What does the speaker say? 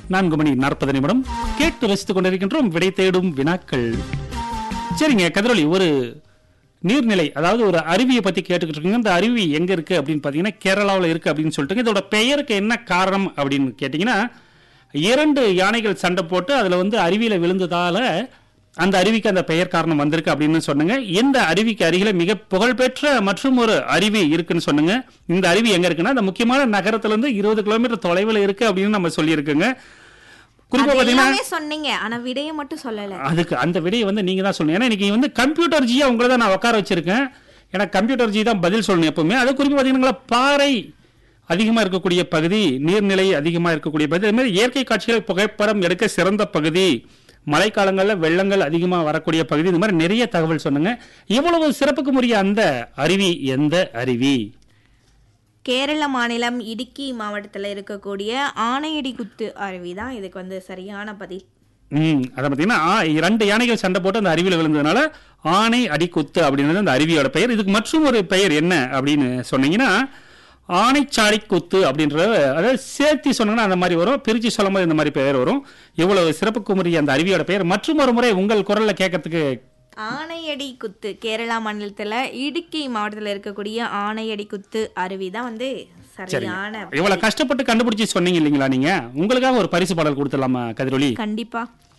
நான்கு மணி நாற்பது நிமிடம் கேட்டு ரசித்துக் கொண்டிருக்கின்றோம் விடை தேடும் வினாக்கள் சரிங்க கதிரொலி ஒரு நீர்நிலை அதாவது ஒரு அருவியை பத்தி கேட்டுக்கிட்டு இருக்கீங்க இந்த அருவி எங்க இருக்கு அப்படின்னு பாத்தீங்கன்னா கேரளாவில் இருக்கு அப்படின்னு சொல்லிட்டு இதோட பெயருக்கு என்ன காரணம் அப்படின்னு கேட்டீங்கன்னா இரண்டு யானைகள் சண்டை போட்டு அதுல வந்து அருவியில விழுந்ததால அந்த அருவிக்கு அந்த பெயர் காரணம் வந்திருக்கு அப்படின்னு சொன்னுங்க இந்த அருவிக்கு அருகில மிக புகழ்பெற்ற மற்றும் ஒரு அருவி இருக்குன்னு சொன்னுங்க இந்த அருவி எங்க இருக்குன்னா அந்த முக்கியமான நகரத்துல இருந்து இருபது கிலோமீட்டர் தொலைவில் இருக்கு அப்படின்னு நம்ம சொல்லியிருக்கோங்க குறிப்பா அது பாத்தீங்கன்னா எல்லாமே சொன்னீங்க ஆனா விடையை மட்டும் சொல்லல அதுக்கு அந்த விடையை வந்து நீங்க தான் சொல்லணும் ஏன்னா இன்னைக்கு வந்து கம்ப்யூட்டர் ஜியா உங்களை தான் நான் உட்கார வச்சிருக்கேன் ஏன்னா கம்ப்யூட்டர் ஜி தான் பதில் சொல்லணும் எப்பவுமே அது குறிப்பா பாத்தீங்கன்னா பாறை அதிகமா இருக்கக்கூடிய பகுதி நீர்நிலை அதிகமா இருக்கக்கூடிய பகுதி அதே மாதிரி இயற்கை காட்சிகளை புகைப்படம் எடுக்க சிறந்த பகுதி மழைக்காலங்களில் வெள்ளங்கள் அதிகமா வரக்கூடிய பகுதி இந்த மாதிரி நிறைய தகவல் சொன்னங்க இவ்வளவு சிறப்புக்கு உரிய அந்த அருவி எந்த அருவி கேரள மாநிலம் இடுக்கி மாவட்டத்துல இருக்கக்கூடிய ஆனையடி குத்து அருவி தான் இதுக்கு வந்து சரியான பதில் ம் அதை பார்த்தீங்கன்னா ஆ- இரண்டு யானைகள் சண்டை போட்டு அந்த அருவியில் விழுந்ததுனால ஆனை அடிக்குத்து அப்படின்றது அந்த அருவியோட பெயர் இதுக்கு மற்றும் ஒரு பெயர் என்ன அப்படின்னு சொன்னீங்கன்னா ஆனைச்சாடி குத்து அப்படின்ற அதாவது சேர்த்தி சொன்னீங்கன்னா அந்த மாதிரி வரும் பிரிச்சு சொல்லும்போது இந்த மாதிரி பெயர் வரும் இவ்வளவு சிறப்புக்குரிய அந்த அருவியோட பெயர் மற்றும் ஒரு முறை உங்கள் குரல்ல கேட்கறதுக்கு ஆனையடி குத்து கேரளா மாநிலத்துல இடுக்கி மாவட்டத்துல இருக்கக்கூடிய ஆனையடி குத்து அருவி தான் வந்து சரியான இவ்வளவு கஷ்டப்பட்டு கண்டுபிடிச்சு சொன்னீங்க இல்லைங்களா நீங்க உங்களுக்காக ஒரு பரிசு பாடல் கொடுத்துடலாமா கதிரொலி கண்டிப்பா